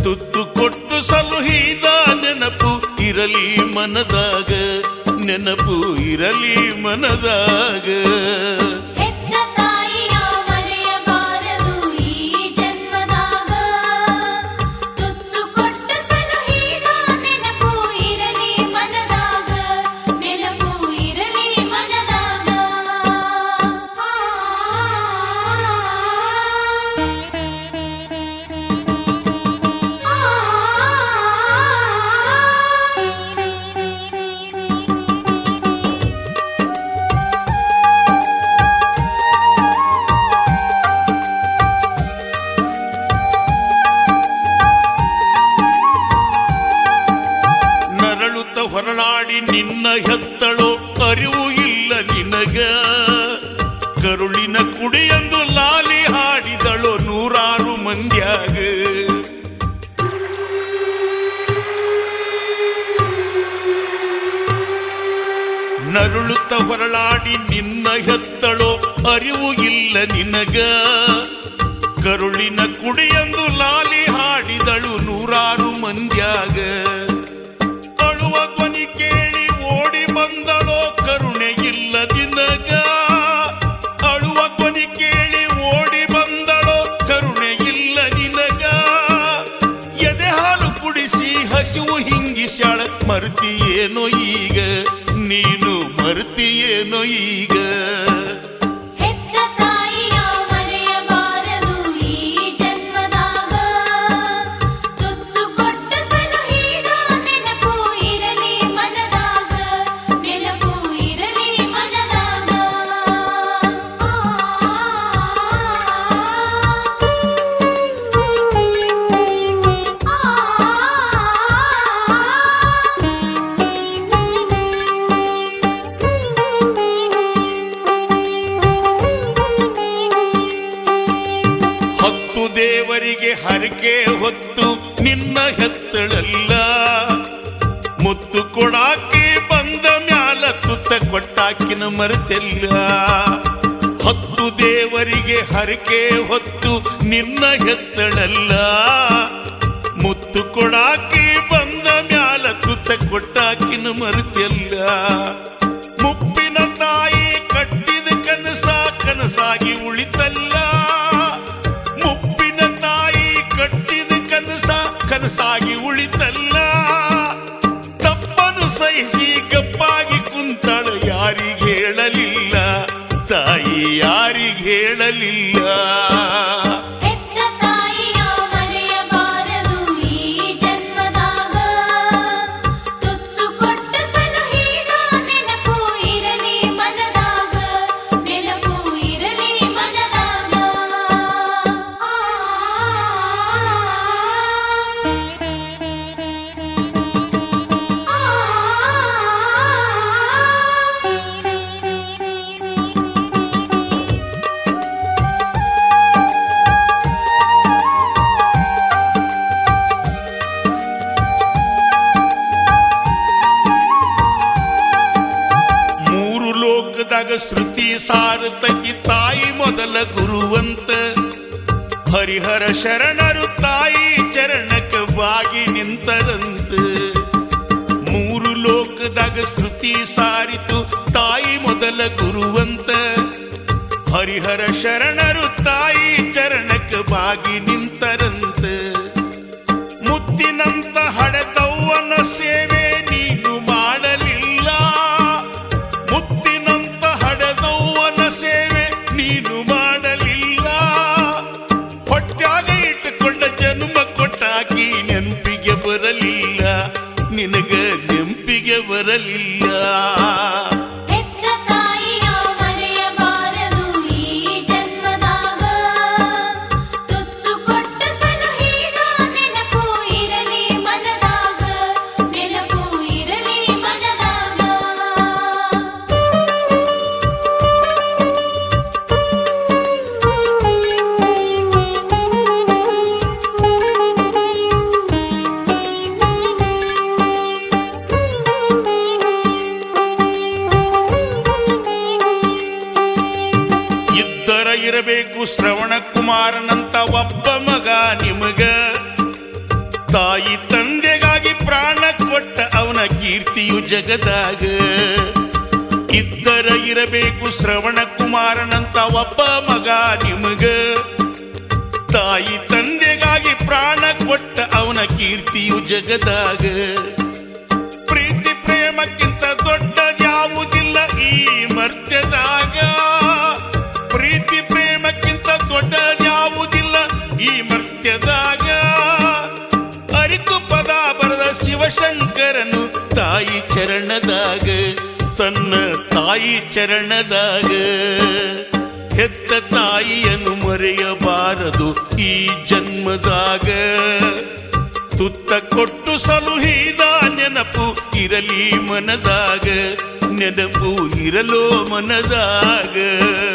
ತುತ್ತು ಕೊಟ್ಟು ಸಲುಹಿದ ನೆನಪು ಇರಲಿ ಮನದಾಗ ನೆನಪು ಇರಲಿ ಮನದಾಗ ಹೆತ್ತ ತಾಯಿಯ ಮರೆಯಬಾರದು ಈ ಜನ್ಮದಾಗ ತುತ್ತು ಕೊಟ್ಟು ಸಲುಹಿದ ನೆನಪು ಇರಲಿ ಮನದಾಗ ನೆನಪು ಇರಲಿ ಮನದಾಗ ನರಳುತ್ತ ಹೊರನಾಡಿ ನಿನ್ನ ಹೆತ್ತಳೋ ಅರಿವು ಇಲ್ಲ ನಿನಗ ಕರುಳಿನ ಕುಡಿಯಂದು ಲಾಲಿ ಹಾಡಿದಳು ನೂರಾರು ಮಂದ್ಯಾಗ ನರುಳುತ್ತ ಹೊರಳಾಡಿ ನಿನ್ನ ಹೆತ್ತಳೋ ಅರಿವು ಇಲ್ಲ ನಿನಗ ಕರುಳಿನ ಕುಡಿಯಂದು ಲಾಲಿ ಹಾಡಿದಳು ನೂರಾರು ಮಂದ್ಯಾಗ ಅಳುವ ಧ್ವನಿ ಕೇಳಿ ಓಡಿ ಬಂದಳೋ ಕರುಣೆ ಇಲ್ಲ ನಿನಗ ಅಳುವ ಧ್ವನಿ ಕೇಳಿ ಓಡಿ ಬಂದಳೋ ಕರುಣೆ ಇಲ್ಲ ನಿನಗ ಎದೆ ಹಾಲು ಕುಡಿಸಿ ಹಸಿವು ಹಿಂಗಿಸ್ಯಾಳ ಮರ್ತಿಯೇನೋ ಈಗ ನೀನು ಮರ್ತಿಯೇನೋ ಈಗ ಹೆತ್ತ ತಾಯಿಯ ಮರೆಯಬಾರದು ಈ ಜನ್ಮದಾಗ ತುತ್ತು ಕೊಟ್ಟು ಸಲುಹಿದ ನೆನಪು ಇರಲಿ ಮನದಾಗ ನೆನಪು ಇರಲಿ ಮನದಾಗ ಹತ್ತು ದೇವರಿಗೆ ಹರಕೆ ಹೊತ್ತು ನಿನ್ನ ಹೆತ್ತಳಲ್ಲ ಮುತ್ತು ಕೊಡಾಕಿ ಬಂದ ಮ್ಯಾಲ ತುತ್ತ ಕೊಟ್ಟಾಕಿನ ಮರೆತೆಲ್ಲ ಹತ್ತು ದೇವರಿಗೆ ಹರಕೆ ಹೊತ್ತು ನಿನ್ನ ಹೆತ್ತಳಲ್ಲ ಮುತ್ತು ಕೊಡಾಕಿ ಬಂದ ಮ್ಯಾಲ ತುತ್ತ ಕೊಟ್ಟಾಕಿನ ಮರೆತೆಲ್ಲ ಮುಪ್ಪಿನ ತಾಯಿ ಕಟ್ಟಿದ ಕನಸ ಕನಸಾಗಿ ಉಳಿತಲ್ಲ ಮುಪ್ಪಿನ ತಾಯಿ ಕಟ್ಟಿದ ಕನಸ ಕನಸಾಗಿ ಉಳಿತಲ್ಲ ತಪ್ಪನು ಸಹಿಸಿ ಗಪ್ಪಾಗಿ ಕುಂತಳ ಯಾರಿಗೆ ಹೇಳಲಿಲ್ಲ ತಾಯಿ ಯಾರಿಗೆ ಹೇಳಲಿಲ್ಲ ಹೆತ್ತ ತಾಯಿಯ ಮರೆಯಬಾರದು ಈ ಜನ್ಮದಾಗ ತುತ್ತು ಕೊಟ್ಟು ಸಲುಹಿದ ನೆನಪು ಇರಲಿ ಮನದಾಗ ನೆನಪು ಇರಲಿ ಮನದಾಗ ಮೂರು ಲೋಕದಾಗ ಶ್ರುತಿ ಸಾರತತಿ ತಾಯಿ ಮೊದಲ ಗುರುವಂತ ಹರಿಹರ ಶರಣರು ತಾಯಿ ಚರಣಕ್ಕೆ ಬಾಗಿ ನಿಂತರಂತ ಮೂರು ಲೋಕದಾಗ ಶ್ರುತಿ ಸಾರಿತು ತಾಯಿ ಮೊದಲ ಗುರುವಂತ ಹರಿಹರ ಶರಣರು ತಾಯಿ ಚರಣಕ್ಕೆ ಬಾಗಿ ನಿಂತರಂತ ಮುತ್ತಿನಂತ ಹಡೆದವ್ವನ ಸೇವೆ ನೀನು ಮಾಡಲಿಲ್ಲ ಮುತ್ತಿನಂತ ಹಡೆದವ್ವನ ಸೇವೆ ನೀನು ಮಾಡಲಿಲ್ಲ ಹೊಟ್ಟಾಗ ಇಟ್ಟುಕೊಂಡ ಜನ್ಮ ಕೊಟ್ಟಾಕಿ ನೆನಪಿಗೆ ಬರಲಿಲ್ಲ ನಿನಗ ನೆನಪಿಗೆ ಬರಲಿಲ್ಲ ಹೆತ್ತ ತಾಯಿಯ ಮರೆಯಬಾರದು ಈ ಜನ್ಮದಾಗ ತುತ್ತು ಕೊಟ್ಟು ಸಲುಹಿದ ನೆನಪು ಇರಲಿ ಮನದಾಗ ನೆನಪು ಇರಲಿ ಮನದಾಗ ಇದ್ದರ ಇರಬೇಕು ಶ್ರವಣ ಕುಮಾರನಂತ ಒಬ್ಬ ಮಗ ನಿಮಗ ಜಗದಾಗ ಇದ್ದರ ಇರಬೇಕು ಶ್ರವಣ ಕುಮಾರನಂತ ಒಬ್ಬ ಮಗ ನಿಮಗ ತಾಯಿ ತಂದೆಗಾಗಿ ಪ್ರಾಣ ಕೊಟ್ಟ ಅವನ ಕೀರ್ತಿಯು ಜಗದಾಗ ಪ್ರೀತಿ ಪ್ರೇಮಕ್ಕಿಂತ ದೊಡ್ಡದ್ಯಾವುದಿಲ್ಲ ಈ ಮರ್ತ್ಯದಾಗ ಪ್ರೀತಿ ಪ್ರೇಮಕ್ಕಿಂತ ದೊಡ್ಡದ್ಯಾವುದಿಲ್ಲ ಈ ಮರ್ತ್ಯದಾಗ ಅರಿತು ಪದ ಬರೆದ ಶಿವಶಂಕರನು ತಾಯಿ ಚರಣದಾಗ ತನ್ನ ತಾಯಿ ಚರಣದಾಗ ಹೆತ್ತ ತಾಯಿಯನ್ನು ಮರೆಯಬಾರದು ಈ ಜನ್ಮದಾಗ ತುತ್ತ ಕೊಟ್ಟು ಸಲುಹಿದ ನೆನಪು ಇರಲಿ ಮನದಾಗ ನೆನಪು ಇರಲೋ ಮನದಾಗ